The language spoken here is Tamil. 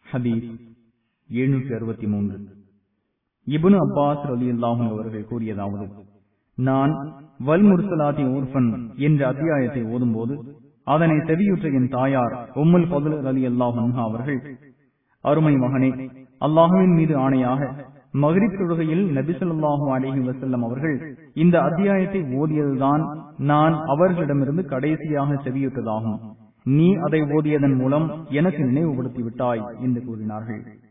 ஹதீஸ் எழுநூற்றி அறுபத்தி மூன்று இபுனு அப்பாஸ் அலி அல்லாஹும் அவர்கள் கூறியதாவது நான் வல் முர்சலாத்தி ஊர்ஃபன் என்ற அத்தியாயத்தை ஓதும்போது அதனை செவியுற்ற என் தாயார் உம்முல் பதுல் அலி அல்லாஹ் அவர்கள் அருமை மகனே அல்லாஹுவின் மீது ஆணையாக மகிரிப் தொழுகையில் நபிசல்லாஹு அலிஹி வசல்லம் அவர்கள் இந்த அத்தியாயத்தை ஓதியதுதான் நான் அவர்களிடமிருந்து கடைசியாக செவியுற்றதாகும் நீ அதை ஓதியதன் மூலம் எனக்கு நினைவுபடுத்தி விட்டாய் என்று கூறினார்கள்